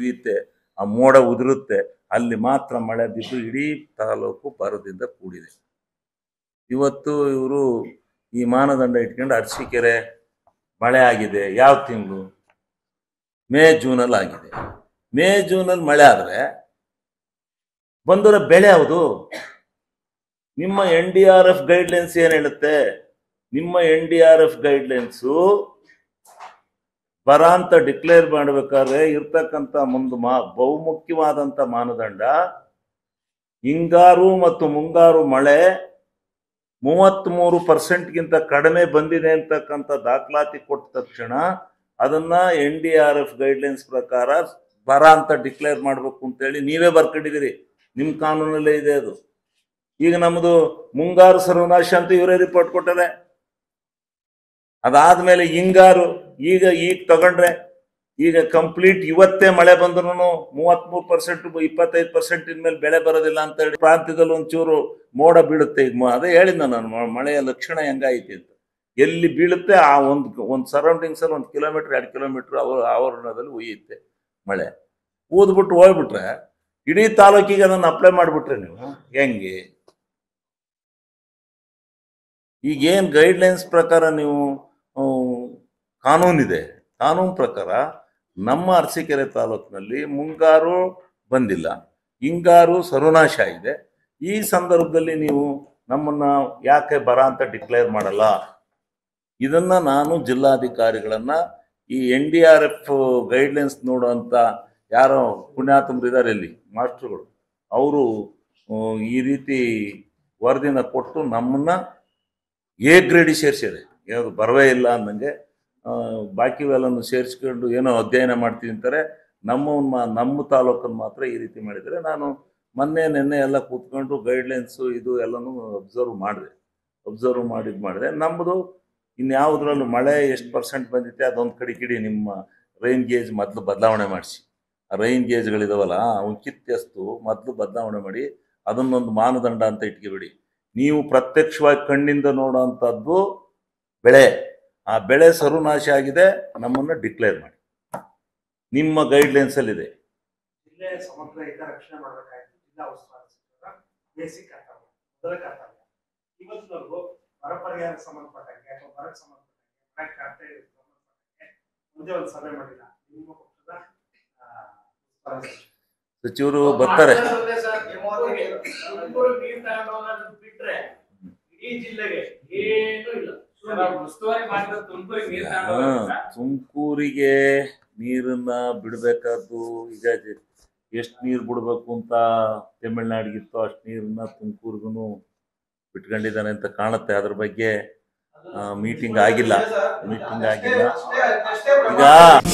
ಮುಗಿಯುತ್ತೆ ಆ ಮೋಡ ಉದುರುತ್ತೆ ಅಲ್ಲಿ ಮಾತ್ರ ಮಳೆ ಬಿದ್ದು ಇಡೀ ತಾಲೂಕು ಬರದಿಂದ ಕೂಡಿದೆ ಇವತ್ತು ಇವರು ಈ ಮಾನದಂಡ ಇಟ್ಕೊಂಡು ಅರಸೀಕೆರೆ ಮಳೆ ಆಗಿದೆ ಯಾವ ತಿಂಗಳು ಮೇ ಜೂನಲ್ಲಿ ಆಗಿದೆ ಮೇ ಜೂನಲ್ಲಿ ಮಳೆ ಆದರೆ ಬಂದಿರೋ ಬೆಳೆ ಯಾವುದು ನಿಮ್ಮ N D R F guidelines ಏನು ಹೇಳುತ್ತೆ ನಿಮ್ಮ N D R F guidelines ಬರ ಅಂತ ಡಿಕ್ಲೇರ್ ಮಾಡಬೇಕಾದ್ರೆ ಇರ್ತಕ್ಕಂಥ ಒಂದು ಮಾ ಬಹುಮುಖ್ಯವಾದಂಥ ಮಾನದಂಡ ಹಿಂಗಾರು ಮತ್ತು ಮುಂಗಾರು ಮಳೆ ಮೂವತ್ತ್ಮೂರು ಪರ್ಸೆಂಟ್ಗಿಂತ ಕಡಿಮೆ ಬಂದಿದೆ ಅಂತಕ್ಕಂಥ ದಾಖಲಾತಿ ಕೊಟ್ಟ ತಕ್ಷಣ ಅದನ್ನ N D R F guidelines ಪ್ರಕಾರ ಬರ ಅಂತ ಡಿಕ್ಲೇರ್ ಮಾಡಬೇಕು ಅಂತೇಳಿ ನೀವೇ ಬರ್ಕೊಂಡಿದ್ದೀರಿ ನಿಮ್ಮ ಕಾನೂನಲ್ಲೇ ಇದೆ ಅದು ಈಗ ನಮ್ಮದು ಮುಂಗಾರು ಸರ್ವನಾಶ ಅಂತ ಇವರೇ ರಿಪೋರ್ಟ್ ಕೊಟ್ಟಾರೆ ಅದಾದ್ಮೇಲೆ ಹಿಂಗಾರು ಈಗ ಈಗ ತಗೊಂಡ್ರೆ ಈಗ ಕಂಪ್ಲೀಟ್ ಇವತ್ತೇ ಮಳೆ ಬಂದ್ರು ಮೂವತ್ಮೂರು ಪರ್ಸೆಂಟ್ ಇಪ್ಪತ್ತೈದು ಪರ್ಸೆಂಟ್ ಮೇಲೆ ಬೆಳೆ ಬರೋದಿಲ್ಲ ಅಂತ ಹೇಳಿ ಪ್ರಾಂತ್ಯದಲ್ಲಿ ಒಂಚೂರು ಮೋಡ ಬೀಳುತ್ತೆ ಈಗ ಮ- ಅದೇ ಹೇಳಿದ್ನ ನಾನು ಮ- ಮಳೆಯ ಲಕ್ಷಣ ಹೆಂಗಾಯ್ತು ಅಂತ ಎಲ್ಲಿ ಬೀಳುತ್ತೆ ಆ ಒಂದು ಒಂದು ಸರೌಂಡಿಂಗ್ಸ್ ಅಲ್ಲಿ ಒಂದು ಕಿಲೋಮೀಟರ್ ಎರಡು ಕಿಲೋಮೀಟರ್ ಅವರ ಆವರಣದಲ್ಲಿ ಉಯ್ಯುತ್ತೆ ಮಳೆ ಊದ್ಬಿಟ್ಟು ಹೋಗ್ಬಿಟ್ರೆ ಇಡೀ ತಾಲೂಕಿಗೆ ಅದನ್ನು ಅಪ್ಲೈ ಮಾಡಿಬಿಟ್ರೆ ನೀವು ಹೆಂಗೆ ಈಗ ಏನು ಗೈಡ್ಲೈನ್ಸ್ ಪ್ರಕಾರ ನೀವು ಆ, ಕಾನೂನಿದೆ ಕಾನೂನು ಪ್ರಕಾರ ನಮ್ಮ ಅರಸೀಕೆರೆ ತಾಲೂಕಿನಲ್ಲಿ ಮುಂಗಾರು ಬಂದಿಲ್ಲ ಹಿಂಗಾರು ಸರ್ವನಾಶ ಇದೆ ಈ ಸಂದರ್ಭದಲ್ಲಿ ನೀವು ನಮ್ಮನ್ನ ಯಾಕೆ ಬರ ಅಂತ ಡಿಕ್ಲೇರ್ ಮಾಡಲ್ಲ ಇದನ್ನ ನಾನು ಜಿಲ್ಲಾಧಿಕಾರಿಗಳನ್ನ ಈ N D R F guidelines ನೋಡುವಂತ ಯಾರೋ ಪುಣ್ಯಾತಮರು ಇದ್ದಾರೆ ಇಲ್ಲಿ ಮಾಸ್ಟರ್ಗಳು ಅವರು ಈ ರೀತಿ ವರದಿನ ಕೊಟ್ಟು ನಮ್ಮನ್ನ ಎ ಗ್ರೇಡಿ ಸೇರಿಸಿದೆ ಯಾವುದು ಬರವೇ ಇಲ್ಲ ಅನ್ನಂಗೆ ಆ, ಬಾಕಿವೆಲ್ಲನ್ನು ಸೇರಿಸ್ಕೊಂಡು ಏನೋ ಅಧ್ಯಯನ ಮಾಡ್ತೀವಿ ಅಂತಾರೆ ನಮ್ಮ ಮ- ನಮ್ಮ ತಾಲೂಕನ್ನು ಮಾತ್ರ ಈ ರೀತಿ ಮಾಡಿದರೆ ನಾನು ಮೊನ್ನೆ ನಿನ್ನೆ ಎಲ್ಲ ಕೂತ್ಕೊಂಡು ಗೈಡ್ಲೈನ್ಸು ಇದು ಎಲ್ಲನೂ ಅಬ್ಸರ್ವ್ ಮಾಡಿದೆ ಅಬ್ಸರ್ವ್ ಮಾಡಿದ್ ಮಾಡಿದೆ ನಮ್ಮದು ಇನ್ಯಾವುದ್ರಲ್ಲೂ ಮಳೆ ಎಷ್ಟು ಪರ್ಸೆಂಟ್ ಬಂದಿತ್ತೆ ಅದೊಂದು ಕಡೆ ಕಿಡಿ ನಿಮ್ಮ ರೈನ್ ಗೇಜ್ ಮೊದಲು ಬದಲಾವಣೆ ಮಾಡಿಸಿ ಆ ರೈನ್ ಗೇಜ್ಗಳಿದಾವಲ್ಲ ಅವ್ನು ಕಿತ್ತೆಸ್ತು ಮೊದಲು ಬದಲಾವಣೆ ಮಾಡಿ ಅದನ್ನೊಂದು ಮಾನದಂಡ ಅಂತ ಇಟ್ಕೊಬೇಡಿ ನೀವು ಪ್ರತ್ಯಕ್ಷವಾಗಿ ಕಣ್ಣಿಂದ ನೋಡೋವಂಥದ್ದು ಬೆಳೆ ಆ ಬೆಳೆ ಸರ್ವನಾಶ ಆಗಿದೆ ನಮ್ಮನ್ನು ಡಿಕ್ಲೇರ್ ಮಾಡಿ ನಿಮ್ಮ ಗೈಡ್ಲೈನ್ಸ್ ಅಲ್ಲಿ ಇದೆ ಜಿಲ್ಲೆ ಸಮಗ್ರ ಹಿತ ರಕ್ಷಣೆ ಮಾಡಬೇಕಾಗಿತ್ತು ಜಿಲ್ಲಾ ಉಸ್ತುವಾರಿ ಸಚಿವರ ಬೇಸಿಕ್ ಕರ್ತವ್ಯ ಮೊದಲ ಕರ್ತವ್ಯ ಇವತ್ತಿನವರೆಗೂ ಬರ ಪರಿಹಾರಕ್ಕೆ ಸಂಬಂಧಪಟ್ಟಂಗೆ ಅಥವಾ ಬರಕ್ಕೆ ಸಂಬಂಧಪಟ್ಟಂಗೆ ಮಳೆ ಖಾತೆ ಸಂಬಂಧಪಟ್ಟಂಗೆ ಒಂದೇ ಒಂದು ಸಭೆ ಮಾಡಿಲ್ಲ ನಿಮ್ಮ ಪಕ್ಷದ ಆ, ಉಸ್ತುವಾರಿ ಸಚಿವರು. ಸಚಿವರು ಬರ್ತಾರೆ ಮಾತಾಡೋದೇ ಸರ್, ನಿಮ್ಮೊಂದಿಗೆ ತುಮಕೂರು ನೀರ್ ತಗೊಂಡು ಹೋಗೋದನ್ನ ಬಿಟ್ರೆ ಇಡೀ ಜಿಲ್ಲೆಗೆ ಏನೂ ಇಲ್ಲ ಉಸ್ತುವಾರಿ ಮಾಡಿದ್ರೆ ತುಮಕೂರಿಗೆ ನೀರ್ ತಗೊಂಡು ಹಾ, ಹೋಗ್ಬೇಕಾ? ತುಮಕೂರಿಗೆ ನೀರನ್ನ ಬಿಡಬೇಕಾದ್ದು ಈಗ ಎಷ್ಟು ನೀರು ಬಿಡಬೇಕು ಅಂತ ತಮಿಳ್ನಾಡಿಗಿತ್ತು ಅಷ್ಟು ನೀರನ್ನ ತುಮಕೂರಿಗೂ ಬಿಟ್ಕೊಂಡಿದ್ದಾನೆ ಅಂತ ಕಾಣುತ್ತೆ ಅದ್ರ ಬಗ್ಗೆ ಮೀಟಿಂಗ್ ಆಗಿಲ್ಲ ಮೀಟಿಂಗ್ ಆಗಿಲ್ಲ ಈಗ